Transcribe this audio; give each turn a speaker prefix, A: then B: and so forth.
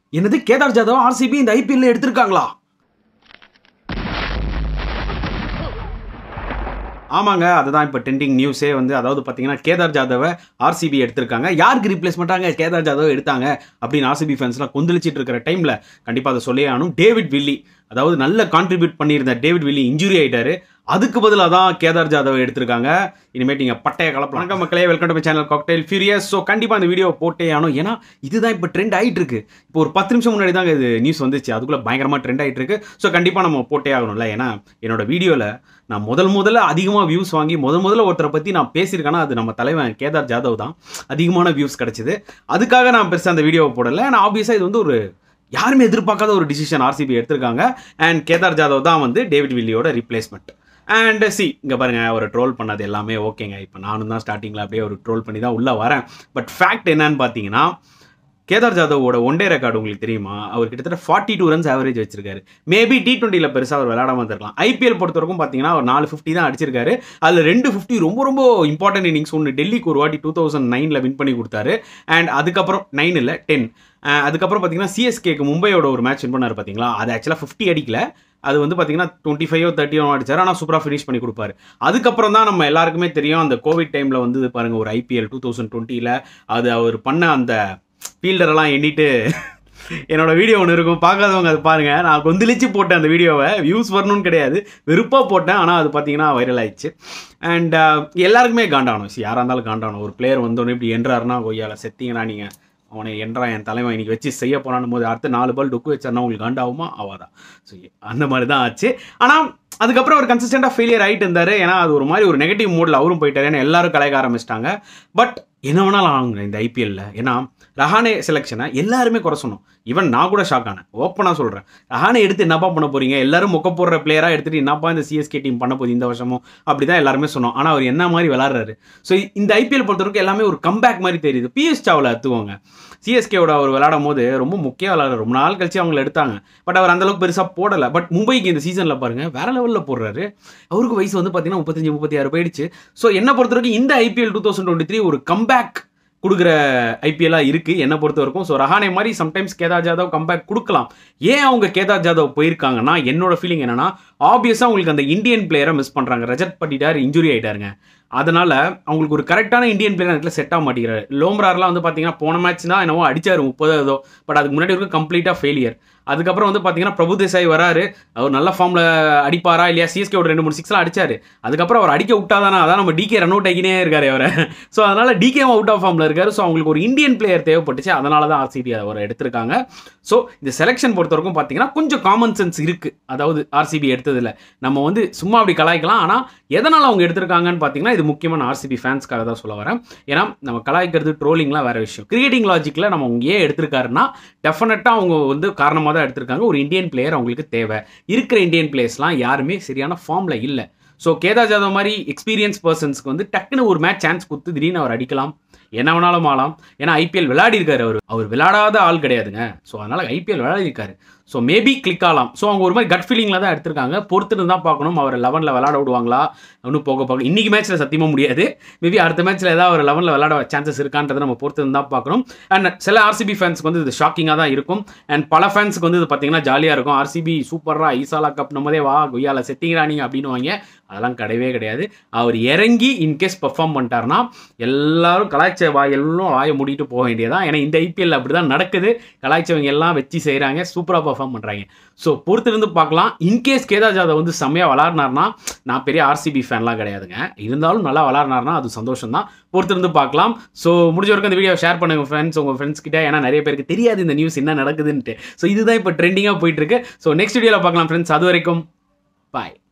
A: என்னது கேதார் ஜாதவ் ஆர்சிபி இந்த ஐபிஎல்ல எடுத்திருக்காங்களா ஆமாங்க அதுதான் இப்போ ட்ரெண்டிங் நியூஸே வந்து அதாவது பார்த்தீங்கன்னா கேதார் ஜாதவை ஆர்சிபி எடுத்திருக்காங்க யாருக்கு ரீப்ளேஸ்மெண்ட்டாங்க கேதார் ஜாதவ் எடுத்தாங்க அப்படின்னு ஆர்சிபி ஃபேன்ஸ்லாம் கொந்தளிச்சிட்டு இருக்கிற டைமில் கண்டிப்பாக அதை சொல்லியே ஆகணும் டேவிட் வில்லி அதாவது நல்ல கான்ட்ரிபியூட் பண்ணியிருந்த டேவிட் வில்லி இன்ஜுரி ஆயிட்டாரு அதுக்கு பதிலாக தான் கேதார் ஜாதவை எடுத்திருக்காங்க இனிமேட் நீங்கள் பட்டைய கலப்பலாம் வணக்கம் மக்களே welcome to channel cocktail furious so கண்டிப்பாக இந்த வீடியோ போட்டே ஆகணும் ஏன்னா இதுதான் இப்போ ட்ரெண்ட் ஆகிட்டு இருக்கு இப்போ ஒரு பத்து நிமிஷம் முன்னாடி தான் இது நியூஸ் வந்துச்சு அதுக்குள்ளே பயங்கரமாக ட்ரெண்ட் ஆகிட்டு இருக்கு ஸோ கண்டிப்பாக நம்ம போட்டே ஆகணும்ல ஏன்னா என்னோட வீடியோவில் நான் முதல் முதல்ல அதிகமாக வியூஸ் வாங்கி முதல் முதல்ல ஒருத்தரை பற்றி நான் பேசியிருக்கேன்னா அது நம்ம தலைவன் கேதார் ஜாதவ் தான் அதிகமான வியூஸ் கிடச்சிது அதுக்காக நான் பெருசாக அந்த வீடியோவை போடலை நான் ஆப்வியஸாக இது வந்து ஒரு யாருமே எதிர்பார்க்காத ஒரு டிசிஷன் ஆர்சிபி எடுத்திருக்காங்க அண்ட் கேதார் ஜாதவ் தான் வந்து டேவிட் வில்லியோட ரீப்ளேஸ்மெண்ட் அண்ட் சி இங்கே பாருங்க அவர் ட்ரோல் பண்ணது எல்லாமே ஓகேங்க இப்போ நானும் தான் ஸ்டார்டிங்கில் அப்படியே ஒரு ட்ரோல் பண்ணி தான் உள்ளே வரேன் பட் ஃபேக்ட் என்னன்னு பார்த்தீங்கன்னா கேதார் ஜாதவோட ஒன் டே ரெக்கார்டு உங்களுக்கு தெரியுமா அவர் கிட்டத்தட்ட ஃபார்ட்டி டூ ரன்ஸ் ஆவரேஜ் வச்சிருக்காரு மேபி டி டுவெண்ட்டியில் பெருசாக அவர் விளையாடாம இருந்திருக்கலாம் ஐபிஎல் பொறுத்த வரைக்கும் பார்த்தீங்கன்னா ஒரு நாலு ஃபிஃப்டி தான் அடிச்சிருக்காரு அதில் ரெண்டு ஃபிஃப்டி ரொம்ப ரொம்ப இம்பார்ட்டன்ட் இன்னிங்ஸ் ஒன்று டெல்லிக்கு ஒரு வாட்டி டூ தௌசண்ட் நைனில் வின் பண்ணி கொடுத்தாரு அண்ட் அதுக்கப்புறம் நைன் இல்லை டென் அதுக்கப்புறம் பார்த்தீங்கன்னா சிஎஸ்கேக்கு மும்பையோட ஒரு மேட்ச் வின் பண்ணார் பார்த்தீங்களா அது ஆக்சுவலாக ஃபிஃப்டி அடிக்கல அது வந்து பார்த்தீங்கன்னா டுவெண்ட்டி ஃபைவோ தேர்ட்டியோ அடிச்சார் ஆனால் சூப்பராக ஃபினிஷ் பண்ணி கொடுப்பாரு அதுக்கப்புறம் தான் நம்ம எல்லாருக்குமே தெரியும் அந்த கோவிட் டைமில் வந்து பாருங்க ஒரு ஐபிஎல் டூ தௌசண்ட் டுவெண்ட்டியில் அது அவர் பண்ண அந்த ஃபீல்டரெல்லாம் எண்ணிட்டு என்னோட வீடியோ ஒன்று இருக்கும் பார்க்காதவங்க அது பாருங்க நான் கொந்தளிச்சு போட்டேன் அந்த வீடியோவை வியூஸ் வரணும்னு கிடையாது வெறுப்பாக போட்டேன் ஆனால் அது பார்த்தீங்கன்னா வைரல் ஆயிடுச்சு அண்ட் எல்லாருக்குமே காண்டாகணும் சி யாராக இருந்தாலும் காண்டாகணும் ஒரு பிளேயர் வந்தோடனே இப்படி என்றாருன்னா கொய்யால செத்தீங்கன்னா நீங்கள் அவனை என்றா என் தலைவன் இன்னைக்கு வச்சு செய்ய போனான்னு போது அடுத்து நாலு பால் டொக்கு வச்சார்னா உங்களுக்கு காண்டாகுமா ஆவாதான் ஸோ அந்த மாதிரி தான் ஆச்சு ஆனால் அதுக்கப்புறம் அவர் கன்சிஸ்டண்டாக ஃபெயிலியர் ஆகிட்டு இருந்தார் ஏன்னா அது ஒரு மாதிரி ஒரு நெகட்டிவ் மோடில் அவரும் போயிட்டாரு ஏன்னா எல்லாரும் கலைக்க ஆரம்பிச்சிட்டாங்க பட் என்ன வேணாலும் ஆகுங்க இந்த ஐபிஎல்ல ஏன்னா ரஹானே செலெக்ஷனை எல்லாருமே குறை சொன்னோம் ஈவன் நான் கூட ஷாக் ஆனேன் ஓப்பனாக சொல்கிறேன் ரஹானே எடுத்து என்னப்பா பண்ண போறீங்க எல்லாரும் மொக்க போடுற பிளேயராக எடுத்துட்டு என்னப்பா இந்த சிஎஸ்கே டீம் பண்ண போகுது இந்த வருஷமும் அப்படி தான் எல்லாருமே சொன்னோம் ஆனால் அவர் என்ன மாதிரி விளாட்றாரு ஸோ இந்த ஐபிஎல் பொறுத்தவரைக்கும் எல்லாமே ஒரு கம்பேக் மாதிரி தெரியுது பிஎஸ் சாவில் அத்துவாங்க சிஎஸ்கேவோட அவர் விளையாடும் போது ரொம்ப முக்கிய விளையாடுற ரொம்ப நாள் கழிச்சு அவங்கள எடுத்தாங்க பட் அவர் அந்தளவுக்கு பெருசாக போடலை பட் மும்பைக்கு இந்த சீசனில் பாருங்க வேற லெவலில் போடுறாரு அவருக்கு வயசு வந்து பார்த்தீங்கன்னா முப்பத்தஞ்சு முப்பத்தி ஆறு போயிடுச்சு ஸோ என்ன பொறுத்த வரைக்கும் இந்த IPL two thousand twenty three ஒரு கம்பேக் கொடுக்குற ஐபிஎல்லாக இருக்குது என்னை பொறுத்த வரைக்கும் ஸோ ரஹானே மாதிரி சம்டைம்ஸ் கேதார் ஜாதவ் கம்பேக் கொடுக்கலாம் ஏன் அவங்க கேதார் ஜாதவ் போயிருக்காங்கன்னா என்னோட ஃபீலிங் என்னன்னா ஆப்வியஸாக உங்களுக்கு அந்த இந்தியன் பிளேயரை மிஸ் பண்ணுறாங்க ரஜத் பட்டிட்டார் இன்ஜுரி ஆயிட்டாருங்க அதனால அவங்களுக்கு ஒரு கரெக்டான இந்தியன் பிளேயர் இடத்துல செட் ஆக மாட்டேங்கிறாரு லோம்ரார்லாம் வந்து பார்த்தீங்கன்னா போன மேட்ச் தான் என்னவோ அடிச்சாரு முப்பது ஏதோ பட் அதுக்கு முன்னாடி வரைக்கும் கம்ப்ளீட்டாக ஃபெயிலியர் அதுக்கப்புறம் வந்து பார்த்தீங்கன்னா பிரபு தேசாய் வராரு அவர் நல்ல ஃபார்மில் அடிப்பாரா இல்லையா சிஎஸ்கே ஒரு ரெண்டு மூணு சிக்ஸ்லாம் அடிச்சாரு அதுக்கப்புறம் அவர் அடிக்க விட்டாதானே அதான் நம்ம டிகே ரன் அவுட் ஆகினே இருக்காரு அவரை ஸோ அதனால டிகே அவுட் ஆஃப் ஃபார்மில் இருக்காரு ஸோ அவங்களுக்கு ஒரு இந்தியன் பிளேயர் தேவைப்பட்டுச்சு அதனால தான் ஆர்சிபி அவரை எடுத்திருக்காங்க ஸோ இந்த செலெக்ஷன் பொறுத்த வரைக்கும் பார்த்தீங்கன்னா கொஞ்சம் காமன் சென்ஸ் இருக்குது அதாவது ஆர்சிபி எடுத்ததில் நம்ம வந்து சும்மா அப்படி கலாய்க்கலாம் ஆனால் எதனால் அவங்க எடுத்திருக்காங்கன்னு பார்த்தீங்கன்னா இது முக்கியமான ஆர்சிபி ஃபேன்ஸ்க்காக தான் சொல்ல வரேன் ஏன்னா நம்ம கலாய்க்கிறது ட்ரோலிங்லாம் வேற விஷயம் கிரிக்கெட்டிங் லாஜிக்கில் நம்ம அவங்க ஏன் எடுத்திருக்காருன்னா டெஃபினட்டாக அவங்க வந்து காரணமாக தான் எடுத்திருக்காங்க ஒரு இந்தியன் பிளேயர் அவங்களுக்கு தேவை இருக்கிற இந்தியன் பிளேயர்ஸ்லாம் யாருமே சரியான ஃபார்மில் இல்லை ஸோ கேதார் ஜாதவ் மாதிரி எக்ஸ்பீரியன்ஸ் பர்சன்ஸ்க்கு வந்து டக்குன்னு ஒரு மேட்ச் சான்ஸ் கொடுத்து திடீர்னு அவர் அடிக்கலாம் என்ன வேணாலும் ஆகலாம் ஏன்னா ஐபிஎல் விளையாடி இருக்காரு அவர் அவர் விளையாடாத ஆள் கிடையாதுங்க ஸோ அதனால ஐபிஎல் விளையாடி இருக்காரு ஸோ மேபி கிளிக் ஆகலாம் ஸோ அவங்க ஒரு மாதிரி கட் ஃபீலிங்கில் தான் எடுத்திருக்காங்க பொறுத்துட்டு தான் பார்க்கணும் அவர் லெவனில் விளையாட விடுவாங்களா இன்னும் போக போக இன்னைக்கு மேட்ச்சில் சத்தியமாக முடியாது மேபி அடுத்த மேட்ச்சில் ஏதாவது ஒரு லெவனில் விளையாட சான்சஸ் இருக்கான்றதை நம்ம பொறுத்து தான் பார்க்கணும் அண்ட் சில ஆர்சிபி ஃபேன்ஸ்க்கு வந்து இது ஷாக்கிங்காக தான் இருக்கும் அண்ட் பல ஃபேன்ஸுக்கு வந்து இது பார்த்தீங்கன்னா ஜாலியாக இருக்கும் ஆர்சிபி சூப்பராக ஐசாலா கப் நம்மதே வா கொய்யால செட்டிங்கிறா நீங்கள் அப்படின்னு வாங்க அதெல்லாம் கிடையவே கிடையாது அவர் இறங்கி இன்கேஸ் பெர்ஃபார்ம் பண்ணிட்டாருன்னா எல்லாரும் கலாய்ச்ச வாய் எல்லாம் வாயை மூடிட்டு போக வேண்டியதான் ஏன்னா இந்த ஐபிஎல் அப்படி தான் நடக்குது கலாய்ச்சவங்க எல்லாம் வச்சு செய்கிறாங்க சூப்பராக பர்ஃபார்ம் பண்ணுறாங்க ஸோ பொறுத்திருந்து பார்க்கலாம் இன்கேஸ் கேதார் ஜாதவ் வந்து செம்மையாக விளாட்னார்னா நான் பெரிய ஆர்சிபி ஃபேன்லாம் கிடையாதுங்க இருந்தாலும் நல்லா விளாட்னார்னா அது சந்தோஷம் தான் பொறுத்திருந்து பார்க்கலாம் ஸோ முடிஞ்ச வரைக்கும் இந்த வீடியோ ஷேர் பண்ணுங்க ஃப்ரெண்ட்ஸ் உங்கள் ஃப்ரெண்ட்ஸ் கிட்ட ஏன்னா நிறைய பேருக்கு தெரியாது இந்த நியூஸ் என்ன நடக்குதுன்ட்டு ஸோ இதுதான் இப்போ ட்ரெண்டிங்காக போயிட்டு இருக்கு ஸோ நெக்ஸ்ட் வீடியோவில் பார்க்கலாம் ஃப்ரெண்ட்ஸ் அது வரைக்கும் பாய்